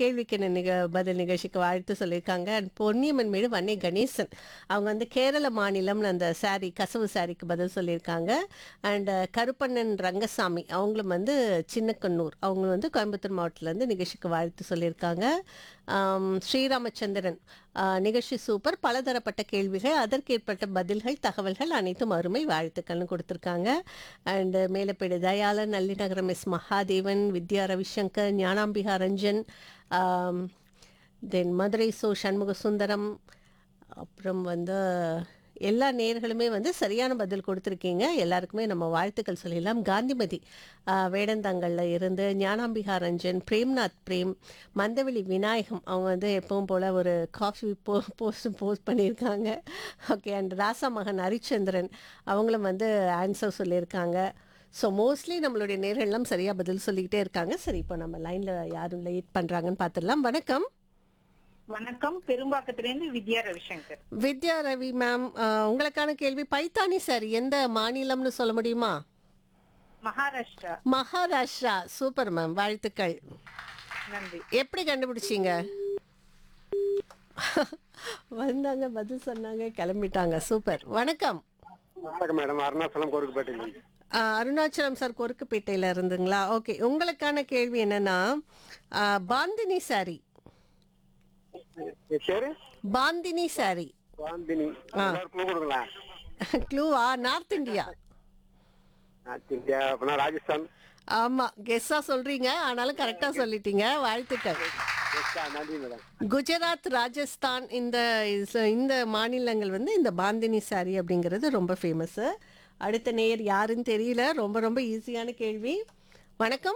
கேள்விக்கு என்ன நிக பதில் நிகழ்ச்சிக்கு வாழ்த்து சொல்லியிருக்காங்க And பொன்னியம்மன் மேடு வன்னை கணேசன் அவங்க வந்து கேரள மாநிலம்னு அந்த சாரி கசவு சாரிக்கு பதில் சொல்லியிருக்காங்க அண்ட் கருப்பண்ணன் ரங்கசாமி அவங்களும் வந்து சின்னக்கண்ணூர் அவங்க வந்து கோயம்புத்தூர் மாவட்டத்திலேருந்து நிகழ்ச்சிக்கு வாழ்த்து சொல்லியிருக்காங்க ஆம், ஸ்ரீராமச்சந்திரன் ஆ, நிகழ்ச்சி சூப்பர் பலதரப்பட்ட கேள்விகள் அதற்கேற்பட்ட பதில்கள் தகவல்கள் அனைத்தும் அருமை வாழ்த்துக்கள்னு கொடுத்துருக்காங்க and Melappedu Dayalan Nallinagaram S Mahadevan Vidya Ravishankar Gnanambika Ranjan then Madurai so Shanmuga Sundaram அப்புறம் வந்து எல்லா நேர்களுமே வந்து சரியான பதில் கொடுத்துருக்கீங்க எல்லாருக்குமே நம்ம வாழ்த்துக்கள் சொல்லிடலாம் காந்திமதி ஆஹ், வேடந்தாங்கல்ல இருந்து ஞானாம்பிகா ரஞ்சன் பிரேம்நாத் பிரேம் மந்தவெளி விநாயகம் அவங்க வந்து எப்பவும் போல் ஒரு காஃபி போ போஸ்ட் போஸ்ட் பண்ணியிருக்காங்க ஓகே அண்ட் ராசா மகன் ஹரிச்சந்திரன் அவங்களும் வந்து ஆன்சர் சொல்லியிருக்காங்க ஸோ மோஸ்ட்லி நம்மளுடைய நேர்கள்லாம் சரியாக பதில் சொல்லிக்கிட்டே இருக்காங்க சரி இப்போ நம்ம லைனில் யாரும் லேட் பண்ணுறாங்கன்னு பார்த்துடலாம் வணக்கம் வணக்கம் பெரும்பாக்கத்திலிருந்து வித்யா ரவிசங்கர் வித்யா ரவி மேம் அஹ், உங்களுக்கான கேள்வி பைத்தானி சார் எந்த மாநிலம்னு சொல்ல முடியுமா மகாராஷ்டிரா மகாராஷ்டிரா சூப்பர் மேம் வாழ்த்துக்கள் நன்றி எப்படி கண்டுபிடிச்சீங்க வந்தாங்க பதில் சொன்னாங்க கிளம்பிட்டாங்க சூப்பர் வணக்கம் வணக்கம் மேடம் அருணாச்சலம் கோருக்குப்பேட்டை அஹ், அருணாச்சலம் சார் கொருக்குப்பேட்டையில இருந்துங்களா ஓகே உங்களுக்கான கேள்வி என்னன்னா அஹ், பாந்தினி சாரி சரி பாந்தினி சாரி வாந்தினி எல்லாரும் clue கொடுங்களேன் க்ளூவா நார்த் இந்தியா நார்த் இந்தியா அப்படின்னா ராஜஸ்தான் ஆமா கெஸ்ஸா சொல்றீங்க ஆனாலும் கரெக்டா சொல்லிட்டீங்க வாழ்த்துக்கள் Yes, ஆ, நன்றி மேடம் குஜராத் ராஜஸ்தான் இந்த இஸ்- இந்த மாநிலங்கள் வந்து இந்த பாந்தினி சாரி அப்படிங்கிறது ரொம்ப ஃபேமஸ் அடுத்த நேயர் யாருன்னு தெரியல ரொம்ப ரொம்ப ஈஸியான கேள்வி வணக்கம்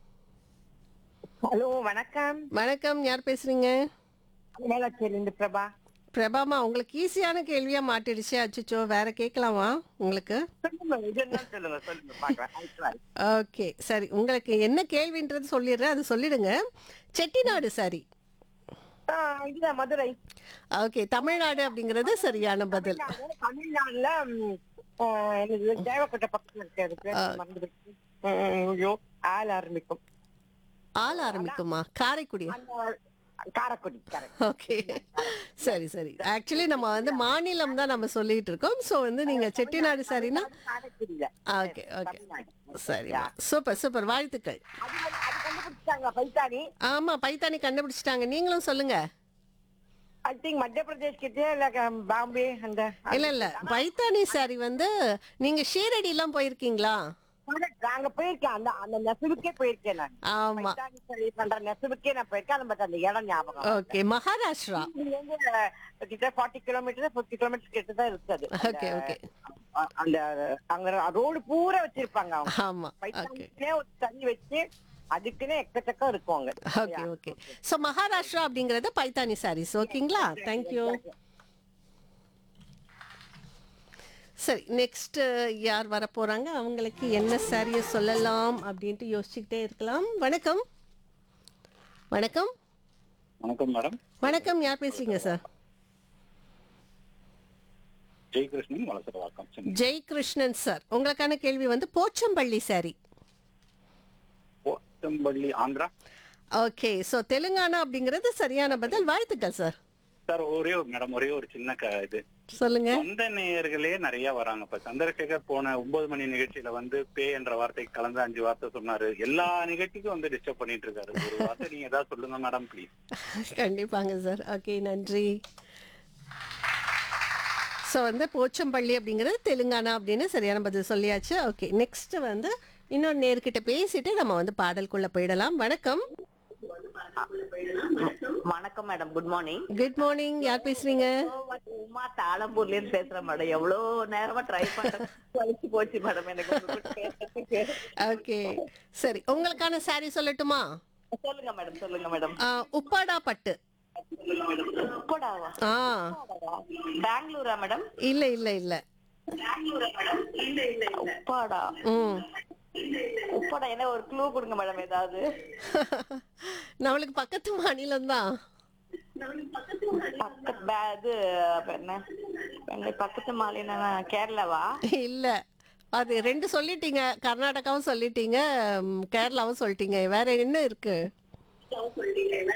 ஹலோ வணக்கம் வணக்கம் யார் பேசுறீங்க மேலாச்சேரிந்து பிரபா பிரபாமா உங்களுக்கு ஈஸியான கேள்வியா மாட்டிடுச்சு அச்சுச்சோ வேற கேட்கலாமா உங்களுக்கு சொல்லுங்க இது என்ன சொல்லுங்க சொல்லுங்க பாக்கலாம் ஓகே சரி உங்களுக்கு என்ன கேள்வின்றது சொல்லிடுறேன் அது சொல்லிடுங்க செட்டிநாடு சாரி இதுதான் மதுரை ஓகே தமிழ்நாடு அப்படிங்கிறது சரியான பதில் தமிழ்நாடுல ம், ஆ, என்னது தேவக்கோட்டை பக்கத்துல இருக்கு மறந்துடுச்சு ம், ஐயோ ஆள் ஆரம்பிக்கும் ஆள் ஆரம்பிக்குமா காரைக்குடி அந்த காரக்குடி கரெக்ட் ஓகே சரி சரி ஆக்சுவலி நம்ம வந்து மாநிலம் தான் நம்ம சொல்லிட்டு இருக்கோம் ஸோ வந்து நீங்க செட்டிநாடு சாரினா காரைக்குடியில ஓகே ஓகே சரி சூப்பர் சூப்பர் வாழ்த்துக்கள் அது வந்து- அது கண்டுபிடிச்சாங்க பைத்தானி ஆமா பைத்தானி கண்டுபிடிச்சிட்டாங்க நீங்களும் சொல்லுங்க ஐ திங்க் மத்திய பிரதேஷ் கிட்டே இல்ல க- பாம்பே அந்த இல்ல இல்ல பைத்தானி சாரி வந்து நீங்க ஷீரடி எல்லாம் போயிருக்கீங்களா நாங்க போயிருக்கேன் அந்த அந்த நெசவுக்கே போயிருக்கேன் நான் ஆமா பைத்தானி சரி பண்ற நெசவுக்கே நான் போயிருக்கேன் அந்த அந்த இடம் ஞாபகம் ஓகே மகாராஷ்டிரா இங்க இருந்து கிட்ட ஃபார்ட்டி கிலோமீட்டர் ஃபிஃப்டி கிலோமீட்டர் கிட்ட தான் இருக்குது ஓகே ஓகே அ- அந்த அங்க ரோடு பூரா வச்சிருப்பாங்க அவங்க ஆமா ஓகே பைத்தானிக்குனே ஒரு தண்ணி வச்சு அதுக்குன்னே எக்கச்சக்கம் இருக்கும் அங்க ஓகே ஓகே ஸோ மகாராஷ்டிரா அப்படிங்கறது பைத்தானி சாரீஸ் ஓகேங்களா தேங்க்யூ சரி நெக்ஸ்ட் யார் வர போறாங்க அவங்களுக்கு என்ன சாரியை சொல்லலாம் அப்படின்ட்டு யோசிச்சுக்கிட்டே இருக்கலாம் வணக்கம் வணக்கம் வணக்கம் மேடம் வணக்கம் யார் பேசுறீங்க சார் ஜெயகிருஷ்ணன் வளசரவாக்கம் சென்னை ஜெய் கிருஷ்ணன் சார் உங்களுக்கான கேள்வி வந்து Pochampalli sorry Pochampalli Andhra okay so Telangana அப்படிங்கிறது சரியான பதில் வாழ்த்துக்கள் சார் சார் ஒரே ஒரு மேடம் ஒரே ஒரு சின்ன க இது சொல்லுங்க சொந்த நேயர்களே நிறைய வராங்க இப்ப சந்திரசேகர் போன ஒன்பது மணி நிகழ்ச்சியில வந்து பே என்ற வார்த்தை கலந்து அஞ்சு வார்த்தை சொன்னாரு எல்லா நிகழ்ச்சிக்கும் வந்து டிஸ்டர்ப் பண்ணிட்டு இருக்காரு ஒரு வார்த்தை நீங்க ஏதாவது சொல்லுங்க மேடம் ப்ளீஸ் கண்டிப்பாங்க சார் ஓகே நன்றி ஸோ வந்து போச்சம்பள்ளி அப்படிங்கிறது தெலுங்கானா அப்படின்னு சரியான பதில் சொல்லியாச்சு ஓகே நெக்ஸ்ட் வந்து இன்னொரு நேர்கிட்ட பேசிட்டு நம்ம வந்து பாடலுக்குள்ள போயிடலாம் வணக்கம் வணக்கம் madam good morning good morning யார் பேசுறீங்க உமா தாளம்பூர்ல இருந்து பேசுறேன் மேடம் எவ்வளவு நேரமா ட்ரை பண்றேன் கழிச்சு போச்சு மேடம் எனக்கு உங்க கூட பேசுறதுக்கு. ஓகே சரி உங்களுக்கான சாரி சொல்லட்டுமா சொல்லுங்க மேடம் சொல்லுங்க மேடம் ஆ, உப்பாடா பட்டு உப்படாவா ஆ பெங்களூரா மேடம் இல்ல இல்ல இல்ல உப்பாடா ம் உப்பாடா என்ன ஒரு க்ளூ கொடுங்க மேடம் ஏதாவது நம்மளுக்கு பக்கத்து மாநிலம் தான் பக்கத்து பே- இது என்ன என்ன பக்கத்து மாநிலம் கேரளாவா இல்ல அது ரெண்டு சொல்லிட்டீங்க கர்நாடகாவும் சொல்லிட்டீங்க ம், கேரளாவும் சொல்லிட்டீங்க வேற என்ன இருக்கு